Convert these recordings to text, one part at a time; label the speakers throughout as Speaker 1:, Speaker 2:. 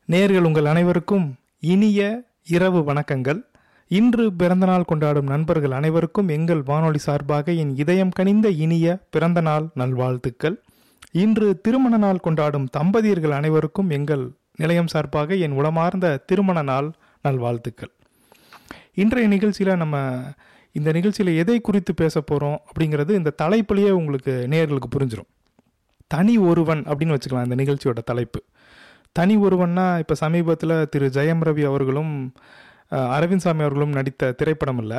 Speaker 1: நேர்கள் உங்கள் அனைவருக்கும் இனிய இரவு வணக்கங்கள் இன்று பிறந்தநாள் கொண்டாடும் நண்பர்கள் அனைவருக்கும் எங்கள் வானொலி சார்பாக என் இதயம் கனிந்த இனிய பிறந்தநாள் நல்வாழ்த்துக்கள் இன்று திருமண நாள் கொண்டாடும் தம்பதியர்கள் அனைவருக்கும் எங்கள் நிலையம் சார்பாக என் உளமார்ந்த திருமண நாள் நல்வாழ்த்துக்கள் இன்றைய நிகழ்ச்சியில் நம்ம இந்த நிகழ்ச்சியில் எதை குறித்து பேச போகிறோம் அப்படிங்கிறது இந்த தலைப்பிலேயே உங்களுக்கு நேர்களுக்கு புரிஞ்சிடும் தனி ஒருவன் அப்படின்னு வச்சுக்கலாம் இந்த நிகழ்ச்சியோட தலைப்பு தனி ஒருவன்னா இப்போ சமீபத்தில் திரு ஜெயம் ரவி அவர்களும் அஹ், அரவிந்த் சாமி அவர்களும் நடித்த திரைப்படம் இல்லை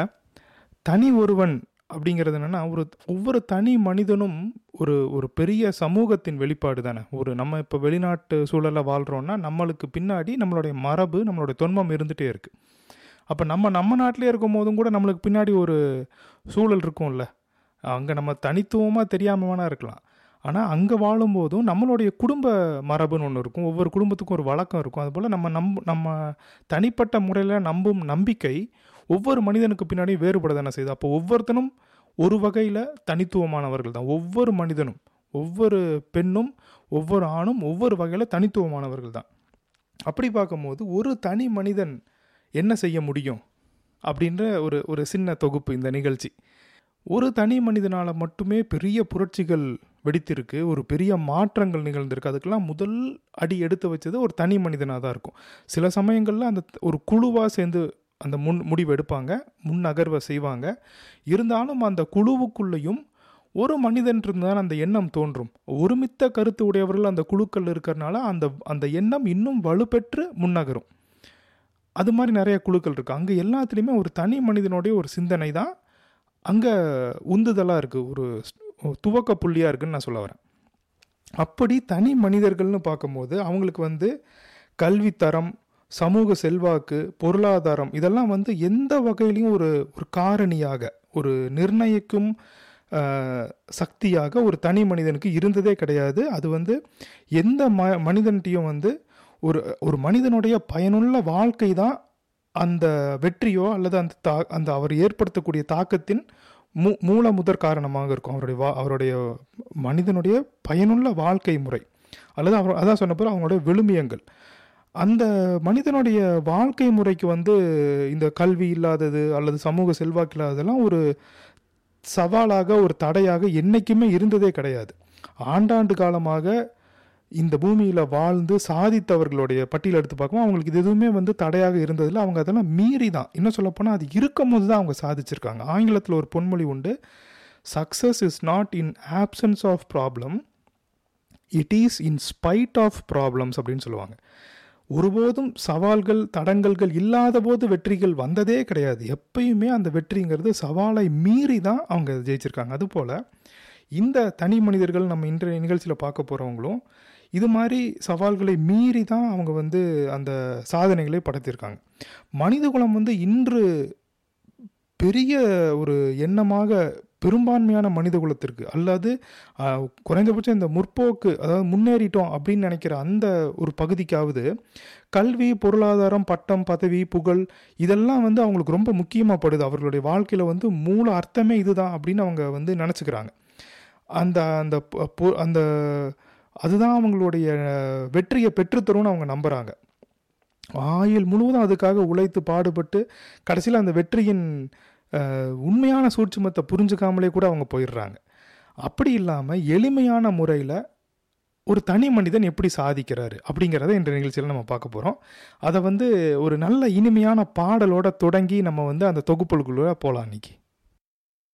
Speaker 1: தனி ஒருவன் அப்படிங்கிறது என்னென்னா ஒரு ஒவ்வொரு தனி மனிதனும் ஒரு ஒரு பெரிய சமூகத்தின் வெளிப்பாடு தானே ஒரு நம்ம இப்போ வெளிநாட்டு சூழலில் வாழ்கிறோன்னா நம்மளுக்கு பின்னாடி நம்மளுடைய மரபு நம்மளுடைய தொன்மம் இருந்துகிட்டே இருக்குது அப்போ நம்ம நம்ம நாட்டிலே இருக்கும் போதும் கூட நம்மளுக்கு பின்னாடி ஒரு சூழல் இருக்கும்ல அங்கே நம்ம தனித்துவமாக தெரியாம வேணா இருக்கலாம் ஆனால் அங்கே வாழும்போதும் நம்மளுடைய குடும்ப மரபுன்னு ஒன்று இருக்கும் ஒவ்வொரு குடும்பத்துக்கும் ஒரு வழக்கம் இருக்கும் அதுபோல் நம்ம நம்ப நம்ம தனிப்பட்ட முறையில் நம்பும் நம்பிக்கை ஒவ்வொரு மனிதனுக்கு பின்னாடி வேறுபட தானே செய்யுது அப்போ ஒவ்வொருத்தனும் ஒரு வகையில் தனித்துவமானவர்கள் தான் ஒவ்வொரு மனிதனும் ஒவ்வொரு பெண்ணும் ஒவ்வொரு ஆணும் ஒவ்வொரு வகையில் தனித்துவமானவர்கள் தான் அப்படி பார்க்கும்போது ஒரு தனி மனிதன் என்ன செய்ய முடியும் அப்படின்ற ஒரு ஒரு சின்ன தொகுப்பு இந்த நிகழ்ச்சி ஒரு தனி மனிதனால் மட்டுமே பெரிய புரட்சிகள் வெடித்திருக்கு ஒரு பெரிய மாற்றங்கள் நிகழ்ந்திருக்கு அதுக்கெல்லாம் முதல் அடி எடுத்து வச்சது ஒரு தனி மனிதனாக தான் இருக்கும் சில சமயங்களில் அந்த ஒரு குழுவாக சேர்ந்து அந்த முன் முடிவு எடுப்பாங்க முன் நகர்வை செய்வாங்க இருந்தாலும் அந்த குழுவுக்குள்ளேயும் ஒரு மனிதன் இருந்தால் அந்த எண்ணம் தோன்றும் ஒருமித்த கருத்து உடையவர்கள் அந்த குழுக்கள் இருக்கிறனால அந்த அந்த எண்ணம் இன்னும் வலுப்பெற்று முன்னகரும் அது மாதிரி நிறைய குழுக்கள் இருக்குது அங்கே எல்லாத்துலேயுமே ஒரு தனி மனிதனுடைய ஒரு சிந்தனை தான் அங்கே உந்துதலாக இருக்குது ஒரு ஸ்- ஒரு துவக்க புள்ளியாக இருக்குன்னு நான் சொல்ல வரேன் அப்படி தனி மனிதர்கள்னு பார்க்கும்போது அவங்களுக்கு வந்து கல்வித்தரம் சமூக செல்வாக்கு பொருளாதாரம் இதெல்லாம் வந்து எந்த வகையிலையும் ஒரு ஒரு காரணியாக ஒரு நிர்ணயிக்கும் ஆஹ், சக்தியாக ஒரு தனி மனிதனுக்கு இருந்ததே கிடையாது அது வந்து எந்த ம மனிதன்ட்டையும் வந்து ஒரு ஒரு மனிதனுடைய பயனுள்ள வாழ்க்கை தான் அந்த வெற்றியோ அல்லது அந்த தா அந்த அவர் ஏற்படுத்தக்கூடிய தாக்கத்தின் மூ மூல முதற் காரணமாக இருக்கும் அவருடைய வா அவருடைய மனிதனுடைய பயனுள்ள வாழ்க்கை முறை அல்லது அவர் அதான் சொன்ன பிறகு அவங்களுடைய விழுமியங்கள் அந்த மனிதனுடைய வாழ்க்கை முறைக்கு வந்து இந்த கல்வி இல்லாதது அல்லது சமூக செல்வாக்கு இல்லாததெல்லாம் ஒரு சவாலாக ஒரு தடையாக என்றைக்குமே இருந்ததே கிடையாது ஆண்டாண்டு காலமாக இந்த பூமியில் வாழ்ந்து சாதித்தவர்களுடைய பட்டியல் எடுத்து பார்க்கும்போது அவங்களுக்கு இது எதுவுமே வந்து தடையாக இருந்ததில்ல அவங்க அதெல்லாம் மீறி தான் இன்னும் சொல்லப்போனால் அது இருக்கும் போது தான் அவங்க சாதிச்சிருக்காங்க ஆங்கிலத்தில் ஒரு பொன்மொழி உண்டு success is not in absence of problem it is in spite of problems அப்படின்னு சொல்லுவாங்க ஒருபோதும் சவால்கள் தடங்கல்கள் இல்லாத போது வெற்றிகள் வந்ததே கிடையாது எப்பயுமே அந்த வெற்றிங்கிறது சவாலை மீறி தான் அவங்க ஜெயிச்சிருக்காங்க அதுபோல் இந்த தனி மனிதர்கள் நம்ம இன்றைய நிகழ்ச்சியில் பார்க்க போகிறவங்களும் இது மாதிரி சவால்களை மீறி தான் அவங்க வந்து அந்த சாதனைகளை படைத்திருக்காங்க மனிதகுலம் வந்து இன்று பெரிய ஒரு எண்ணமாக பெரும்பான்மையான மனித குலத்திற்கு அல்லது ஆஹ், குறைந்தபட்சம் இந்த முற்போக்கு அதாவது முன்னேறிட்டோம் அப்படின்னு நினைக்கிற அந்த ஒரு பகுதிக்காவது கல்வி பொருளாதாரம் பட்டம் பதவி புகழ் இதெல்லாம் வந்து அவங்களுக்கு ரொம்ப முக்கியமாக படுது அவர்களுடைய வாழ்க்கையில் வந்து மூல அர்த்தமே இதுதான் அப்படின்னு அவங்க வந்து நினச்சிக்கிறாங்க அந்த அந்த பொ- பொ- அந்த அதுதான் அவங்களுடைய வெற்றியை பெற்றுத்தரும்னு அவங்க நம்புகிறாங்க ஆயுள் முழுவதும் அதுக்காக உழைத்து பாடுபட்டு கடைசியில் அந்த வெற்றியின் அஹ், உண்மையான சூட்சுமத்தை புரிஞ்சுக்காமலே கூட அவங்க போயிடுறாங்க அப்படி இல்லாமல் எளிமையான முறையில் ஒரு தனி மனிதன் எப்படி சாதிக்கிறாரு அப்படிங்கிறத இந்த நிகழ்ச்சியில் நம்ம பார்க்க போகிறோம் அதை வந்து ஒரு நல்ல இனிமையான பாடலோட தொடங்கி நம்ம வந்து அந்த தொகுப்புகளுக்குள்ள போகலாம் இன்னைக்கு